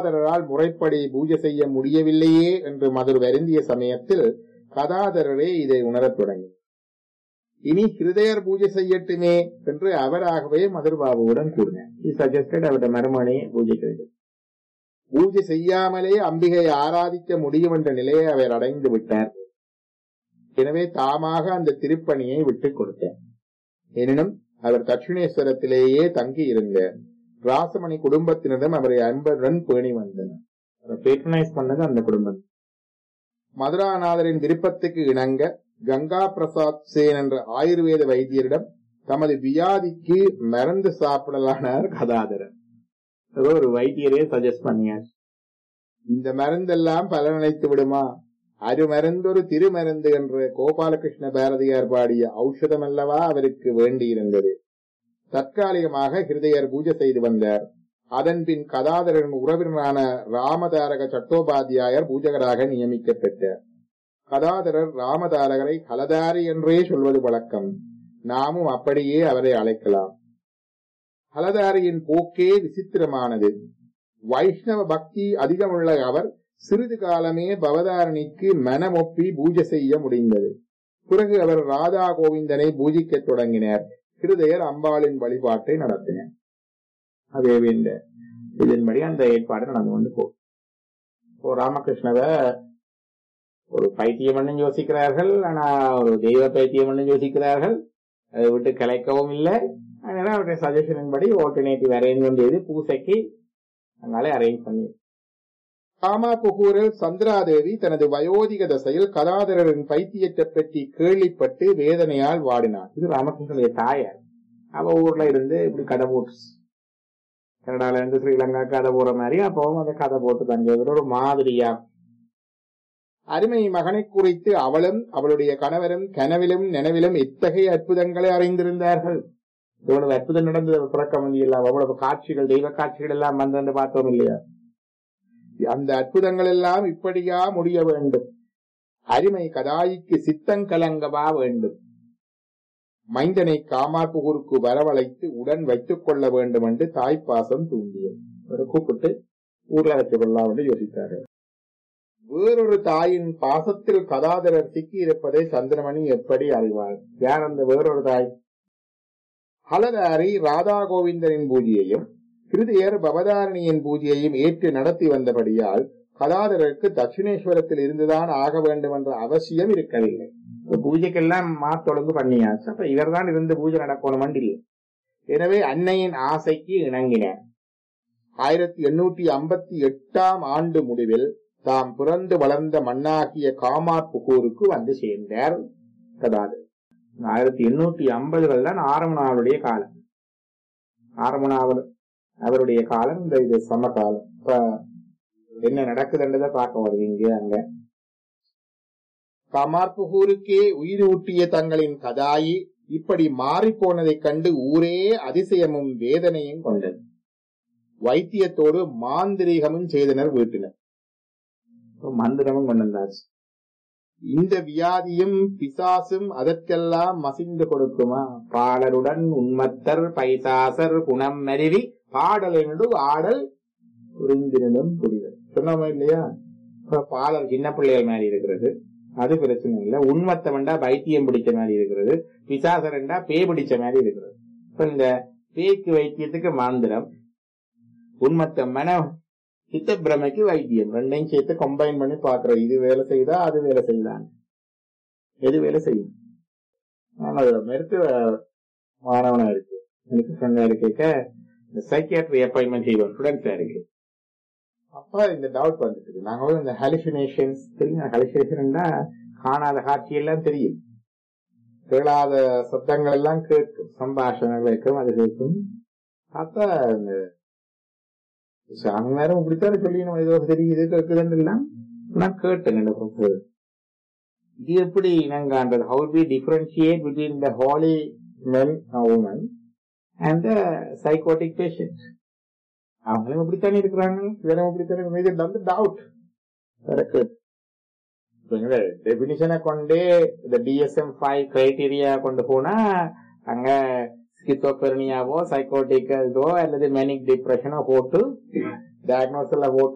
கதாதரரால் முறைப்படி பூஜை செய்ய முடியவில்லையே என்று மதுர் வருந்திய சமயத்தில் கதாதரரே இதை உணரத் தொடங்கி இனி ஹிருதயர் பூஜை செய்யட்டுமே என்று அவராகவே மதுர்பாபுவுடன் கூறினார் சஜஸ்டட் அவருடைய மருமனையை பூஜைக்கு வேண்டும் பூஜை செய்யாமலே அம்பிகையை ஆராதிக்க முடியும் என்ற நிலையை அவர் அடைந்து விட்டார் எனவே தாமாக அந்த திருப்பணியை விட்டுக் கொடுத்தார் எனினும் அவர் தட்சிணேஸ்வரத்திலேயே தங்கி இருந்தார் ராசமணி குடும்பத்தினரிடம் அவரை அன்பருடன் பேணி வந்தனர் அவரை பேட்ரனைஸ் பண்ணது அந்த குடும்பம் மதுராநாதரின் விருப்பத்துக்கு இணங்க கங்கா பிரசாத் சேன் என்ற ஆயுர்வேத வைத்தியரிடம் தமது வியாதிக்கு மருந்து சாப்பிடலானார் கதாதரன் ஏதோ ஒரு வைத்தியரே சஜஸ்ட் பண்ணியார் இந்த மருந்தெல்லாம் பலனளித்து விடுமா அருமருந்தொரு திருமருந்து என்ற கோபாலகிருஷ்ண பாரதியார் பாடிய ஔஷதம் அல்லவா அவருக்கு வேண்டியிருந்தது தற்காலிகமாக ஹிருதயர் பூஜை செய்து வந்தார் அதன்பின் கதாதரன் உறவினரான ராமதாரக சட்டோபாத்தியாயர் பூஜகராக நியமிக்கப்பட்டார் கதாதரர் ராமதாரகரை கலதாரி என்றே சொல்வது வழக்கம் நாமும் அப்படியே அவரை அழைக்கலாம் ஹலதாரியின் போக்கே விசித்திரமானது வைஷ்ணவ பக்தி அதிகமுள்ள அவர் சிறிது காலமே பவதாரணிக்கு மனமொப்பி பூஜை செய்ய முடிந்தது பிறகு அவர் ராதா கோவிந்தனை பூஜிக்கத் தொடங்கினார் ஹிருதயர் அம்பாளின் வழிபாட்டை நடத்தினார் அதே இந்த இதன்படி அந்த ஏற்பாடு நடந்து கொண்டு போகும் இப்போ ராமகிருஷ்ணவ ஒரு பைத்தியம் யோசிக்கிறார்கள் ஆனா ஒரு தெய்வ பைத்தியம் யோசிக்கிறார்கள் அதை விட்டு கலைக்கவும் இல்லை அதனால அவருடைய சஜஷனின் படி ஆல்டர்னேட்டிவ் அரேஞ்ச்மெண்ட் செய்து பூசைக்கு அதனால அரேஞ்ச் பண்ணி காமா புகூரில் சந்திராதேவி தனது வயோதிக தசையில் கதாதரரின் பைத்தியத்தை பற்றி கேள்விப்பட்டு வேதனையால் வாடினார் இது ராமகிருஷ்ணனுடைய தாயார் அவ ஊர்ல இருந்து இப்படி கதை போட்டு கனடால இருந்து ஸ்ரீலங்கா கதை போற மாதிரி அப்பவும் அந்த கதை போட்டு தங்க ஒரு மாதிரியா அருமை மகனை குறித்து அவளும் அவளுடைய கணவரும் கனவிலும் நினைவிலும் இத்தகைய அற்புதங்களை அறிந்திருந்தார்கள் இவ்வளவு அற்புதம் நடந்தது பிறக்க முடியலாம் அவ்வளவு காட்சிகள் தெய்வ காட்சிகள் எல்லாம் வந்து பார்த்தோம் இல்லையா அந்த அற்புதங்கள் எல்லாம் இப்படியா முடிய வேண்டும் அருமை கதாயிக்கு சித்தங்கலங்கவா வேண்டும் மைந்தனை காமார்புகூருக்கு வரவழைத்து உடன் வைத்துக் கொள்ள வேண்டும் என்று தாய்ப்பாசம் தூண்டியது ஒரு கூப்பிட்டு ஊர்ல வச்சு கொள்ளலாம் என்று யோசித்தார்கள் வேறொரு தாயின் பாசத்தில் கதாதரர் சிக்கி இருப்பதை சந்திரமணி எப்படி அறிவார் யார் அந்த வேறொரு தாய் ஹலதாரி ராதா கோவிந்தனின் பூஜையையும் கிருதியர் பவதாரணியின் பூஜையையும் ஏற்று நடத்தி வந்தபடியால் கதாதரருக்கு தட்சிணேஸ்வரத்தில் இருந்துதான் ஆக வேண்டும் என்ற அவசியம் இருக்கவில்லை பூஜைக்கெல்லாம் மாத்தொழுங்கு பண்ணியாச்சு அப்ப இவர்தான் இருந்து பூஜை நடக்கணும் இல்லை எனவே அன்னையின் ஆசைக்கு இணங்கினார் ஆயிரத்தி எண்ணூற்றி ஐம்பத்தி எட்டாம் ஆண்டு முடிவில் தாம் பிறந்து வளர்ந்த மண்ணாகிய காமார் புகூருக்கு வந்து சேர்ந்தார் கதாதர் ஆயிரத்தி எண்ணூற்றி ஐம்பதுகள் தான் ஆரமணாவுடைய காலம் ஆரமணாவில் அவருடைய காலம் இந்த இது சமகாலம் இப்ப என்ன நடக்குதுன்றதை பார்க்க வருது இங்கே அங்க கமார்புகூருக்கே உயிர் ஊட்டிய தங்களின் கதாயி இப்படி மாறிப்போனதைக் கண்டு ஊரே அதிசயமும் வேதனையும் கொண்டது வைத்தியத்தோடு மாந்திரீகமும் செய்தனர் வீட்டினர் மந்திரமும் கொண்டு வந்தாச்சு இந்த வியாதியும் பிசாசும் அதற்கெல்லாம் மசிந்து கொடுக்குமா பாடலுடன் உண்மத்தர் பைசாசர் குணம் மருவி பாடலினடு ஆடல் புரிந்திருந்தும் புரிதல் சொன்னோமா இல்லையா இப்ப பாடல் சின்ன பிள்ளைகள் மாதிரி இருக்கிறது அது பிரச்சனை இல்லை உண்மத்தவண்டா பைத்தியம் பிடிச்ச மாதிரி இருக்கிறது பிசாசரண்டா பே பிடிச்ச மாதிரி இருக்கிறது இப்ப இந்த பேய்க்கு வைத்தியத்துக்கு மாந்திரம் உண்மத்த மன சித்த பிரமைக்கு வைத்தியம் ரெண்டையும் சேர்த்து கம்பைன் பண்ணி பாக்குறோம் இது வேலை செய்தா அது வேலை செய்தான் எது வேலை செய்யும் நான் அது மருத்துவ மாணவனா இருக்கு எனக்கு ஃப்ரெண்டா இருக்க இந்த சைக்கியாட்ரி அப்பாயின்மெண்ட் செய்வோம் ஸ்டூடெண்ட்ஸா இருக்கு அப்ப இந்த டவுட் வந்துட்டு நாங்க வந்து இந்த ஹாலிசினேஷன்ஸ் தெரியும் ஹாலிசினேஷன் காணாத காட்சி எல்லாம் தெரியும் கேளாத சத்தங்கள் எல்லாம் கேட்கும் சம்பாஷணங்கள் இருக்கும் அது கேட்கும் அப்ப இந்த சாமி நேரம் இப்படித்தானே சொல்லணும் ஏதோ தெரியுது கேட்குதுன்னு எல்லாம் நான் கேட்டேன் இந்த ப்ரொஃபசர் இது எப்படி இனங்கான்றது how be differentiate between the holy men women and the psychotic patient அவங்களும் இப்படித்தானே இருக்கிறாங்க இவரும் இப்படித்தானே இது வந்து டவுட் டெபினிஷனை கொண்டே இந்த டிஎஸ்எம் ஃபைவ் கிரைடீரியா கொண்டு போனா அங்க ஸ்கிசோபெர்னியாவோ சைக்கோட்டிக் இதோ அல்லது மெனிக் டிப்ரெஷனோ போட்டு டயக்னோஸ் எல்லாம் போட்டு